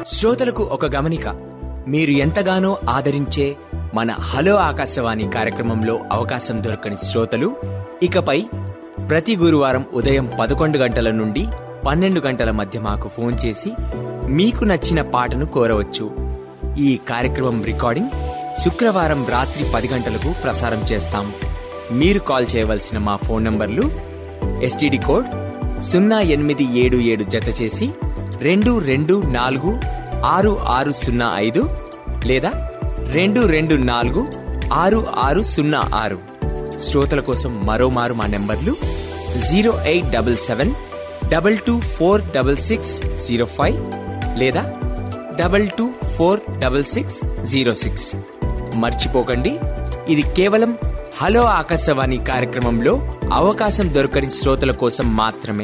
శ్రోతలకు ఒక గమనిక మీరు ఎంతగానో ఆదరించే మన హలో ఆకాశవాణి కార్యక్రమంలో అవకాశం దొరకని శ్రోతలు ఇకపై ప్రతి గురువారం ఉదయం పదకొండు గంటల నుండి పన్నెండు గంటల మధ్య మాకు ఫోన్ చేసి మీకు నచ్చిన పాటను కోరవచ్చు ఈ కార్యక్రమం రికార్డింగ్ శుక్రవారం రాత్రి పది గంటలకు ప్రసారం చేస్తాం మీరు కాల్ చేయవలసిన మా ఫోన్ నంబర్లు ఎస్టీడీ కోడ్ సున్నా ఎనిమిది ఏడు ఏడు జత చేసి రెండు రెండు నాలుగు ఆరు ఆరు సున్నా ఐదు లేదా రెండు రెండు నాలుగు ఆరు ఆరు సున్నా ఆరు శ్రోతల కోసం మరోమారు మా నెంబర్లు zero eight double seven double two four double six zero five లేదా double two four double six zero six మర్చిపోకండి ఇది కేవలం హలో ఆకాశవాణి కార్యక్రమంలో అవకాశం దొరకని శ్రోతల కోసం మాత్రమే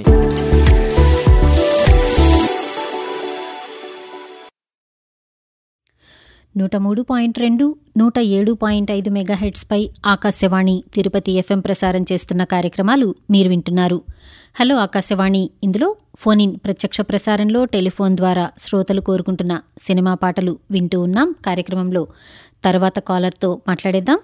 నూట మూడు పాయింట్ రెండు నూట ఏడు పాయింట్ ఐదు మెగాహెట్స్పై ఆకాశవాణి తిరుపతి ఎఫ్ఎం ప్రసారం చేస్తున్న కార్యక్రమాలు మీరు వింటున్నారు హలో ఆకాశవాణి ఇందులో ఫోన్ ఇన్ ప్రత్యక్ష ప్రసారంలో టెలిఫోన్ ద్వారా శ్రోతలు కోరుకుంటున్న సినిమా పాటలు వింటూ ఉన్నాం కార్యక్రమంలో తర్వాత కాలర్తో మాట్లాడేద్దాం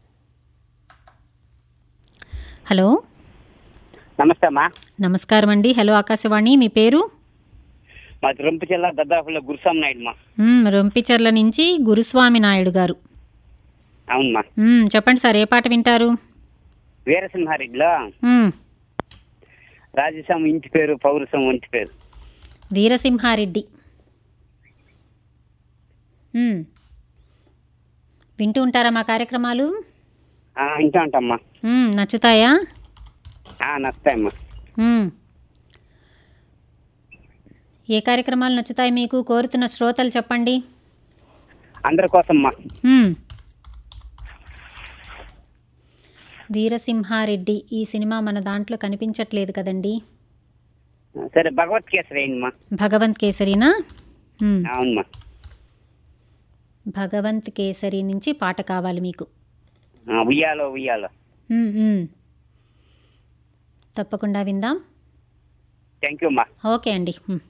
హలో నమస్తే అమ్మా నమస్కారం అండి హలో ఆకాశవాణి మీ పేరు మాది రొంపి జిల్లా దద్దాపుల్లో గురుస్వామి నాయుడు మా మ్, రొంపిచర్ల నుంచి గురుస్వామి నాయుడు గారు అవునమ్మా మ్, చెప్పండి సార్ ఏ పాట వింటారు వీరసింహారెడ్డిలో మ్, రాజస్వామి ఇంటి పేరు పౌరసం ఇంటి పేరు వీరసింహారెడ్డి మ్. వింటూ ఉంటారా మా కార్యక్రమాలు ఆ, ఇంటా ఉంటామ్మా మ్, నచ్చుతాయా ఆ, నస్తాయమ్మా మ్. ఏ కార్యక్రమాలు నచ్చుతాయి మీకు కోరుతున్న శ్రోతలు చెప్పండి అందరి కోసమ్మా మ్. వీరసింహారెడ్డి ఈ సినిమా మన దాంట్లో కనిపించట్లేదు కదండి సరే భగవత్ కేసరి వేయండిమా భగవంత్ కేసరినా మ్. అవునమ్మా భగవంత్ కేసరి నుంచి పాట కావాలి మీకు ఆ, ఉయ్యాలో ఉయ్యాలో మ్, మ్. తప్పకుండా విందాం థ్యాంక్ యూ అమ్మా ఓకే అండి మ్.